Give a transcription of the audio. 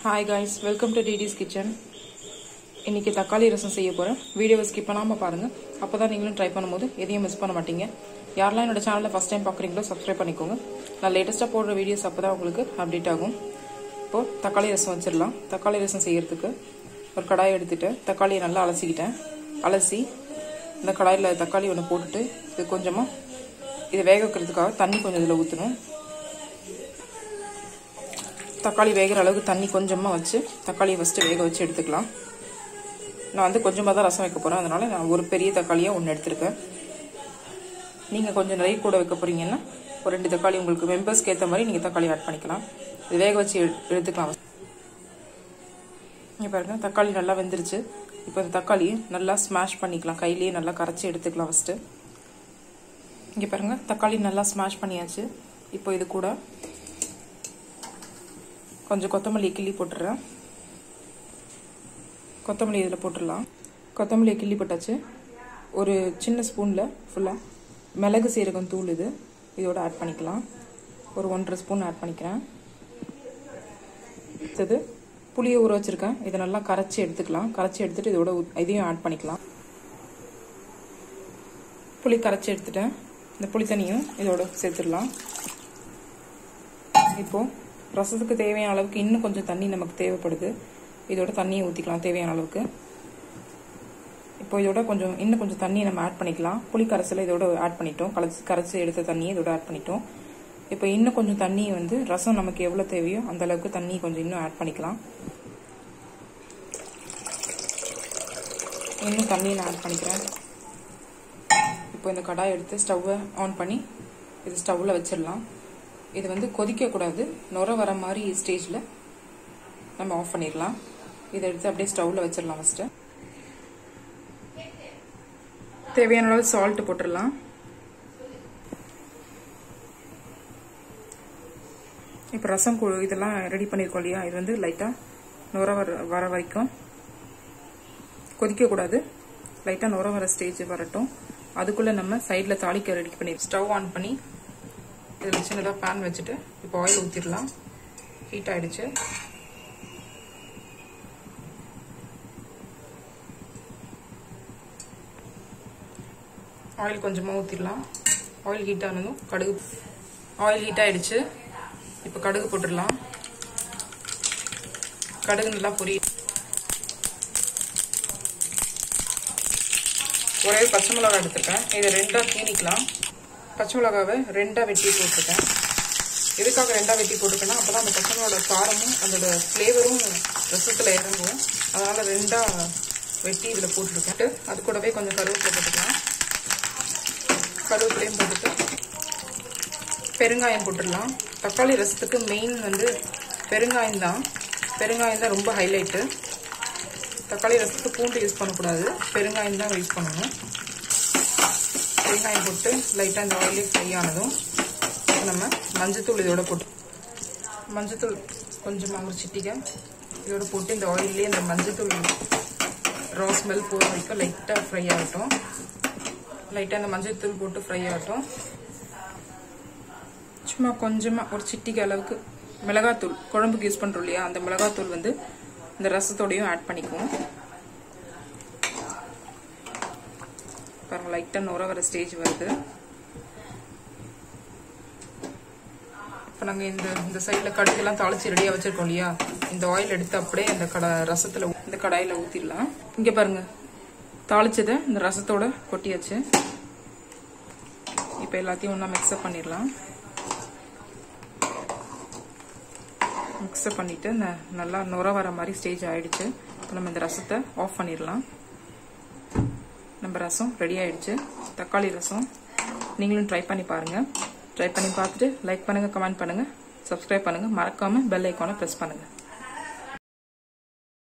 hi guys welcome to TT's kitchen இன்னைக்கு தக்காளி ரசம் செய்ய போகிறேன் வீடியோவை ஸ்கிப் பண்ணாமல் பாருங்கள் அப்போ தான் நீங்களும் ட்ரை பண்ணும்போது எதையும் மிஸ் பண்ண மாட்டீங்க யாரெல்லாம் என்னோட சேனலில் ஃபஸ்ட் டைம் பார்க்குறீங்களோ சப்ஸ்கிரைப் பண்ணிக்கோங்க நான் லேட்டஸ்ட்டாக போடுற வீடியோஸ் அப்போ தான் உங்களுக்கு அப்டேட் ஆகும் இப்போது தக்காளி ரசம் வச்சிடலாம் தக்காளி ரசம் செய்யறதுக்கு ஒரு கடாயை எடுத்துட்டு தக்காளியை நல்லா அலசிக்கிட்டேன் அலசி இந்த கடாயில் தக்காளி ஒன்று போட்டுட்டு இது கொஞ்சமாக இதை வேக வைக்கிறதுக்காக தண்ணி கொஞ்சம் இதில் ஊற்றணும் தக்காளி வேகிற அளவுக்கு தண்ணி கொஞ்சமாக வச்சு தக்காளியை ஃபஸ்ட்டு வேக வச்சு எடுத்துக்கலாம் நான் வந்து கொஞ்சமாக தான் ரசம் வைக்க போகிறேன் அதனால் நான் ஒரு பெரிய தக்காளியாக ஒன்று எடுத்திருக்கேன் நீங்கள் கொஞ்சம் நிறைய கூட வைக்க போகிறீங்கன்னா ஒரு ரெண்டு தக்காளி உங்களுக்கு மெம்பர்ஸ்க்கு ஏற்ற மாதிரி நீங்கள் தக்காளி ஆட் பண்ணிக்கலாம் இது வேக வச்சு எடு எடுத்துக்கலாம் இங்கே பாருங்க தக்காளி நல்லா வெந்துருச்சு இப்போ இந்த தக்காளியை நல்லா ஸ்மாஷ் பண்ணிக்கலாம் கையிலேயே நல்லா கரைச்சி எடுத்துக்கலாம் ஃபஸ்ட்டு இங்கே பாருங்க தக்காளி நல்லா ஸ்மாஷ் பண்ணியாச்சு இப்போ இது கூட கொஞ்சம் கொத்தமல்லி கிள்ளி போட்டுடுறேன் கொத்தமல்லி இதில் போட்டுடலாம் கொத்தமல்லியை கிள்ளி போட்டாச்சு ஒரு சின்ன ஸ்பூனில் ஃபுல்லாக மிளகு சீரகம் தூள் இது இதோட ஆட் பண்ணிக்கலாம் ஒரு ஒன்றரை ஸ்பூன் ஆட் பண்ணிக்கிறேன் அடுத்தது புளியை ஊற வச்சுருக்கேன் இதை நல்லா கரைச்சி எடுத்துக்கலாம் கரைச்சி எடுத்துட்டு இதோட இதையும் ஆட் பண்ணிக்கலாம் புளி கரைச்சி எடுத்துட்டேன் இந்த புளி தண்ணியும் இதோட சேர்த்துடலாம் இப்போது ரசத்துக்கு தேவையான அளவுக்கு இன்னும் கொஞ்சம் தண்ணி நமக்கு தேவைப்படுது இதோட தண்ணியை ஊற்றிக்கலாம் தேவையான அளவுக்கு இப்போ இதோட கொஞ்சம் இன்னும் கொஞ்சம் தண்ணியை நம்ம ஆட் பண்ணிக்கலாம் புளி கரைசலை இதோட ஆட் பண்ணிட்டோம் கரைச்சி கரைச்சி எடுத்த தண்ணியை இதோட ஆட் பண்ணிட்டோம் இப்போ இன்னும் கொஞ்சம் தண்ணி வந்து ரசம் நமக்கு எவ்வளோ தேவையோ அந்த அளவுக்கு தண்ணி கொஞ்சம் இன்னும் ஆட் பண்ணிக்கலாம் இன்னும் தண்ணியை நான் ஆட் பண்ணிக்கிறேன் இப்போ இந்த கடாய் எடுத்து ஸ்டவ்வை ஆன் பண்ணி இது ஸ்டவ்வில் வச்சிடலாம் இது வந்து கொதிக்கக்கூடாது நுர வர மாதிரி ஸ்டேஜில் நம்ம ஆஃப் பண்ணிடலாம் இதை எடுத்து அப்படியே ஸ்டவ்வில் வச்சிடலாம் ஃபஸ்ட்டு தேவையான அளவு சால்ட் போட்டுடலாம் இப்போ ரசம் இதெல்லாம் ரெடி பண்ணியிருக்கோம் இல்லையா இது வந்து லைட்டாக நுர வர வர வரைக்கும் கொதிக்கக்கூடாது லைட்டாக நுர வர ஸ்டேஜ் வரட்டும் அதுக்குள்ளே நம்ம சைடில் தாளிக்க ரெடி பண்ணி ஸ்டவ் ஆன் பண்ணி இதில் சின்னதாக பேன் வச்சுட்டு இப்போ ஆயில் ஊற்றிடலாம் ஹீட் ஆகிடுச்சு ஆயில் கொஞ்சமாக ஊற்றிடலாம் ஆயில் ஹீட் ஆனதும் கடுகு ஆயில் ஹீட் ஆகிடுச்சு இப்போ கடுகு போட்டுடலாம் கடுகு நல்லா பொரியும் ஒரே பச்சை மிளகா எடுத்துருக்கேன் இதை ரெண்டாக கீணிக்கலாம் பச்சை மிளகாவை ரெண்டாக வெட்டி போட்டிருக்கேன் எதுக்காக ரெண்டாக வெட்டி போட்டிருக்கேன்னா அப்போ தான் அந்த பச்சை மிளகோட காரமும் அதோட ஃப்ளேவரும் ரசத்தில் இறங்கும் அதனால் ரெண்டாக வெட்டி இதில் போட்டிருக்கேன் அது கூடவே கொஞ்சம் கருவேப்பிலை போட்டுக்கலாம் கருவேப்பிலையும் போட்டுட்டு பெருங்காயம் போட்டுடலாம் தக்காளி ரசத்துக்கு மெயின் வந்து பெருங்காயம் தான் பெருங்காயம் தான் ரொம்ப ஹைலைட்டு தக்காளி ரசத்துக்கு பூண்டு யூஸ் பண்ணக்கூடாது பெருங்காயம் தான் யூஸ் பண்ணணும் பெருங்காயம் போட்டு லைட்டாக இந்த ஆயிலே ஃப்ரை ஆனதும் நம்ம மஞ்சத்தூள் இதோட போட்டு மஞ்சத்தூள் கொஞ்சமாக ஒரு சிட்டிக்கை இதோட போட்டு இந்த ஆயிலே இந்த மஞ்சத்தூள் ரா ஸ்மெல் போகிற வரைக்கும் லைட்டாக ஃப்ரை ஆகட்டும் லைட்டாக இந்த மஞ்சத்தூள் போட்டு ஃப்ரை ஆகட்டும் சும்மா கொஞ்சமாக ஒரு சிட்டிக்கு அளவுக்கு மிளகாத்தூள் குழம்புக்கு யூஸ் பண்ணுறோம் இல்லையா அந்த மிளகாத்தூள் வந்து இந்த ரசத்தோடையும் ஆட் பண்ணிக்குவோம் பாருங்க லைட்டாக நுர வர ஸ்டேஜ் வருது இப்போ நாங்கள் இந்த இந்த சைடில் கடுக்கெல்லாம் தாளிச்சு ரெடியாக வச்சுருக்கோம் இல்லையா இந்த ஆயில் எடுத்து அப்படியே இந்த கடை ரசத்தில் இந்த கடாயில் ஊற்றிடலாம் இங்கே பாருங்க தாளிச்சதை இந்த ரசத்தோட கொட்டியாச்சு இப்போ எல்லாத்தையும் ஒன்றா மிக்ஸ்அப் பண்ணிடலாம் மிக்ஸ்அப் பண்ணிவிட்டு இந்த நல்லா நுர வர மாதிரி ஸ்டேஜ் ஆகிடுச்சு இப்போ நம்ம இந்த ரசத்தை ஆஃப் பண்ணிடலாம் நம்ம ரசம் ரெடி ஆகிடுச்சு தக்காளி ரசம் நீங்களும் ட்ரை பண்ணி பாருங்கள் ட்ரை பண்ணி பார்த்துட்டு லைக் பண்ணுங்கள் கமெண்ட் பண்ணுங்கள் சப்ஸ்கிரைப் பண்ணுங்கள் மறக்காமல் பெல் ஐக்கானை ப்ரெஸ் பண்ணுங்கள்